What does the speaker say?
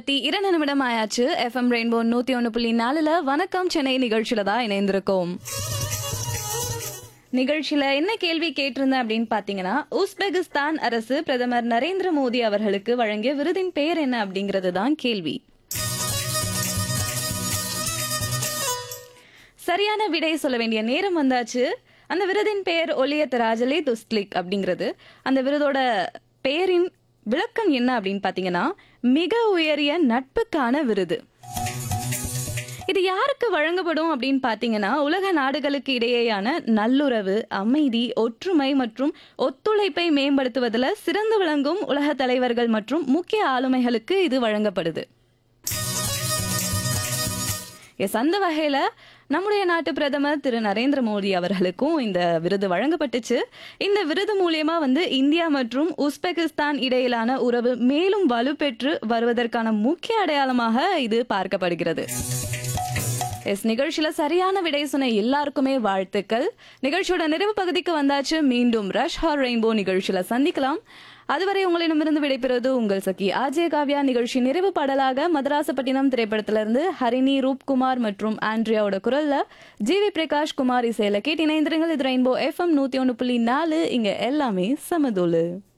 ஐம்பத்தி இரண்டு நிமிடம் ஆயாச்சு எஃப்எம் ரெயின்போ நூத்தி ஒன்று புள்ளி நாலுல வணக்கம் சென்னை நிகழ்ச்சியில தான் இணைந்திருக்கோம் நிகழ்ச்சியில என்ன கேள்வி கேட்டிருந்தேன் அப்படின்னு பாத்தீங்கன்னா உஸ்பெகிஸ்தான் அரசு பிரதமர் நரேந்திர மோடி அவர்களுக்கு வழங்கிய விருதின் பெயர் என்ன அப்படிங்கிறது தான் கேள்வி சரியான விடை சொல்ல வேண்டிய நேரம் வந்தாச்சு அந்த விருதின் பெயர் ஒலியத் ராஜலே துஸ்லிக் அப்படிங்கிறது அந்த விருதோட பெயரின் விளக்கம் என்ன அப்படின்னு பார்த்தீங்கன்னா மிக உயரிய நட்புக்கான விருது இது யாருக்கு வழங்கப்படும் அப்படின்னு பார்த்தீங்கன்னா உலக நாடுகளுக்கு இடையேயான நல்லுறவு அமைதி ஒற்றுமை மற்றும் ஒத்துழைப்பை மேம்படுத்துவதில் சிறந்து விளங்கும் உலக தலைவர்கள் மற்றும் முக்கிய ஆளுமைகளுக்கு இது வழங்கப்படுது எஸ் அந்த வகையில நம்முடைய நாட்டு பிரதமர் திரு நரேந்திர மோடி அவர்களுக்கும் இந்த விருது வழங்கப்பட்டுச்சு இந்த விருது மூலியமா வந்து இந்தியா மற்றும் உஸ்பெகிஸ்தான் இடையிலான உறவு மேலும் வலுப்பெற்று வருவதற்கான முக்கிய அடையாளமாக இது பார்க்கப்படுகிறது எஸ் நிகழ்ச்சியில சரியான விடை சொன்ன எல்லாருக்குமே வாழ்த்துக்கள் நிகழ்ச்சியோட நிறைவு பகுதிக்கு வந்தாச்சு மீண்டும் ரஷ் ஹார் ரெயின்போ நிகழ்ச்சியில சந்திக்கலாம் அதுவரை உங்களிடமிருந்து விடைபெறுவது உங்கள் சகி ஆஜே காவ்யா நிகழ்ச்சி நிறைவு பாடலாக மதராசப்பட்டினம் திரைப்படத்திலிருந்து ஹரிணி ரூப்குமார் மற்றும் ஆண்ட்ரியாவோட குரல்ல ஜி வி பிரகாஷ் குமார் இசையில கேட்டு இணைந்திருங்கள் இது ரெயின்போ எஃப்எம் நூத்தி ஒன்று புள்ளி நாலு இங்க எல்லாமே சமதோலு